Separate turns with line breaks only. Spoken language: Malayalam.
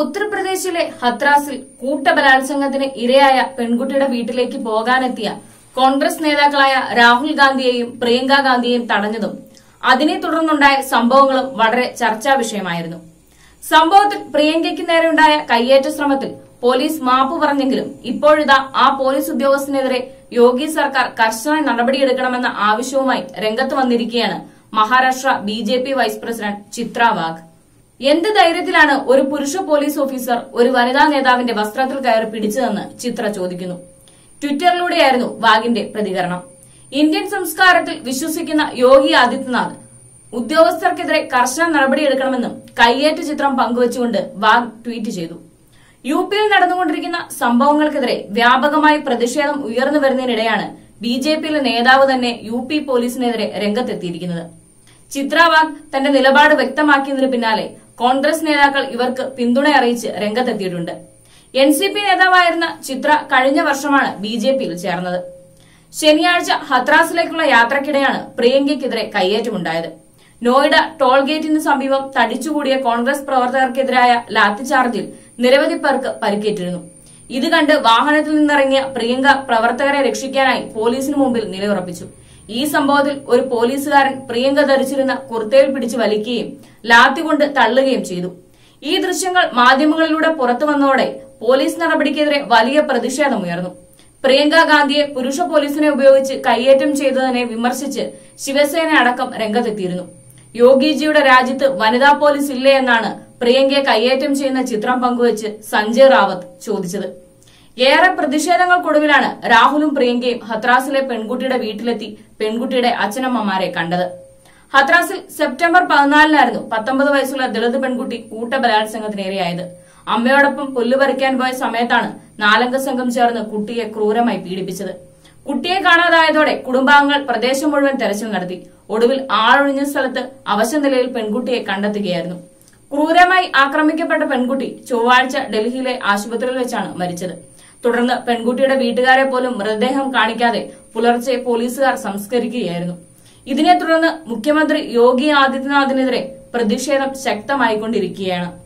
ഉത്തർപ്രദേശിലെ ഹത്രാസിൽ കൂട്ടബലാത്സംഗത്തിന് ഇരയായ പെൺകുട്ടിയുടെ വീട്ടിലേക്ക് പോകാനെത്തിയ കോൺഗ്രസ് നേതാക്കളായ രാഹുൽ ഗാന്ധിയെയും പ്രിയങ്ക ഗാന്ധിയെയും തടഞ്ഞതും അതിനെ തുടർന്നുണ്ടായ സംഭവങ്ങളും വളരെ ചർച്ചാ വിഷയമായിരുന്നു സംഭവത്തിൽ പ്രിയങ്കയ്ക്ക് നേരെയുണ്ടായ കയ്യേറ്റ ശ്രമത്തിൽ പോലീസ് മാപ്പ് പറഞ്ഞെങ്കിലും ഇപ്പോഴിതാ ആ പോലീസ് ഉദ്യോഗസ്ഥനെതിരെ യോഗി സർക്കാർ കർശന നടപടിയെടുക്കണമെന്ന ആവശ്യവുമായി രംഗത്ത് വന്നിരിക്കുകയാണ് Maharashtra B J P vice president Chitra Wagh എന്ത് ധൈര്യത്തിലാണ് ഒരു പുരുഷ പോലീസ് ഓഫീസർ ഒരു വനിതാ നേതാവിന്റെ വസ്ത്രത്തിൽ കയറി പിടിച്ചതെന്ന് ചിത്ര ചോദിക്കുന്നു ട്വിറ്ററിലൂടെയായിരുന്നു വാഗിന്റെ പ്രതികരണം ഇന്ത്യൻ സംസ്കാരത്തിൽ വിശ്വസിക്കുന്ന യോഗി ആദിത്യനാഥ് ഉദ്യോഗസ്ഥർക്കെതിരെ കർശന നടപടിയെടുക്കണമെന്നും കയ്യേറ്റ ചിത്രം പങ്കുവച്ചുകൊണ്ട് വാഗ് ട്വീറ്റ് ചെയ്തു യു പിയിൽ നടന്നുകൊണ്ടിരിക്കുന്ന സംഭവങ്ങൾക്കെതിരെ വ്യാപകമായി പ്രതിഷേധം ഉയർന്നു വരുന്നതിനിടെയാണ് ബി ജെ പിയിലെ നേതാവ് തന്നെ യു പി പോലീസിനെതിരെ രംഗത്തെത്തിയിരിക്കുന്നത് ചിത്ര വാഗ് തന്റെ നിലപാട് വ്യക്തമാക്കിയതിനു പിന്നാലെ കോൺഗ്രസ് നേതാക്കൾ ഇവർക്ക് പിന്തുണ അറിയിച്ച് രംഗത്തെത്തിയിട്ടുണ്ട് എൻ സി പി നേതാവായിരുന്ന ചിത്ര കഴിഞ്ഞ വർഷമാണ് ബി ജെ പിയിൽ ചേർന്നത് ശനിയാഴ്ച ഹത്രാസിലേക്കുള്ള യാത്രക്കിടെയാണ് പ്രിയങ്കയ്ക്കെതിരെ കയ്യേറ്റമുണ്ടായത് നോയിഡ ടോൾ ഗേറ്റിന് സമീപം തടിച്ചുകൂടിയ കോൺഗ്രസ് പ്രവർത്തകർക്കെതിരായ ലാത്തിചാർജിൽ നിരവധി പേർക്ക് പരിക്കേറ്റിരുന്നു ഇത് കണ്ട് വാഹനത്തിൽ നിന്നിറങ്ങിയ പ്രിയങ്ക പ്രവർത്തകരെ രക്ഷിക്കാനായി പോലീസിന് മുമ്പിൽ നിലയുറപ്പിച്ചു ഈ സംഭവത്തിൽ ഒരു പോലീസുകാരൻ പ്രിയങ്ക ധരിച്ചിരുന്ന കുർത്തയിൽ പിടിച്ച് വലിക്കുകയും ലാത്തി കൊണ്ട് തള്ളുകയും ചെയ്തു ഈ ദൃശ്യങ്ങൾ മാധ്യമങ്ങളിലൂടെ പുറത്തു വന്നതോടെ പോലീസ് നടപടിക്കെതിരെ വലിയ പ്രതിഷേധമുയർന്നു പ്രിയങ്ക ഗാന്ധിയെ പുരുഷ പോലീസിനെ ഉപയോഗിച്ച് കയ്യേറ്റം ചെയ്തതിനെ വിമർശിച്ച് ശിവസേന അടക്കം രംഗത്തെത്തിയിരുന്നു യോഗിജിയുടെ രാജ്യത്ത് വനിതാ പോലീസ് ഇല്ലേ എന്നാണ് പ്രിയങ്കയെ കയ്യേറ്റം ചെയ്യുന്ന ചിത്രം പങ്കുവച്ച് സഞ്ജയ് റാവത്ത് ചോദിച്ചത് ഏറെ പ്രതിഷേധങ്ങൾക്കൊടുവിലാണ് രാഹുലും പ്രിയങ്കയും ഹത്രാസിലെ പെൺകുട്ടിയുടെ വീട്ടിലെത്തി പെൺകുട്ടിയുടെ അച്ഛനമ്മമാരെ കണ്ടത് ഹത്രാസിൽ സെപ്റ്റംബർ പതിനാലിനായിരുന്നു പത്തൊമ്പത് വയസ്സുള്ള ദളിത് പെൺകുട്ടി കൂട്ടബലാത്സംഗത്തിനിരയായത് അമ്മയോടൊപ്പം പുല്ല് പറിക്കാൻ പോയ സമയത്താണ് നാലംഗ സംഘം ചേർന്ന് കുട്ടിയെ ക്രൂരമായി പീഡിപ്പിച്ചത് കുട്ടിയെ കാണാതായതോടെ കുടുംബാംഗങ്ങൾ പ്രദേശം മുഴുവൻ തെരച്ചിൽ നടത്തി ഒടുവിൽ ആളൊഴിഞ്ഞ സ്ഥലത്ത് അവശ നിലയിൽ പെൺകുട്ടിയെ കണ്ടെത്തുകയായിരുന്നു ക്രൂരമായി ആക്രമിക്കപ്പെട്ട പെൺകുട്ടി ചൊവ്വാഴ്ച ഡൽഹിയിലെ ആശുപത്രിയിൽ വെച്ചാണ് മരിച്ചത് തുടർന്ന് പെൺകുട്ടിയുടെ വീട്ടുകാരെ പോലും മൃതദേഹം കാണിക്കാതെ പുലർച്ചെ പോലീസുകാർ സംസ്കരിക്കുകയായിരുന്നു ഇതിനെ തുടർന്ന് മുഖ്യമന്ത്രി യോഗി ആദിത്യനാഥിനെതിരെ പ്രതിഷേധം ശക്തമായിക്കൊണ്ടിരിക്കുകയാണ്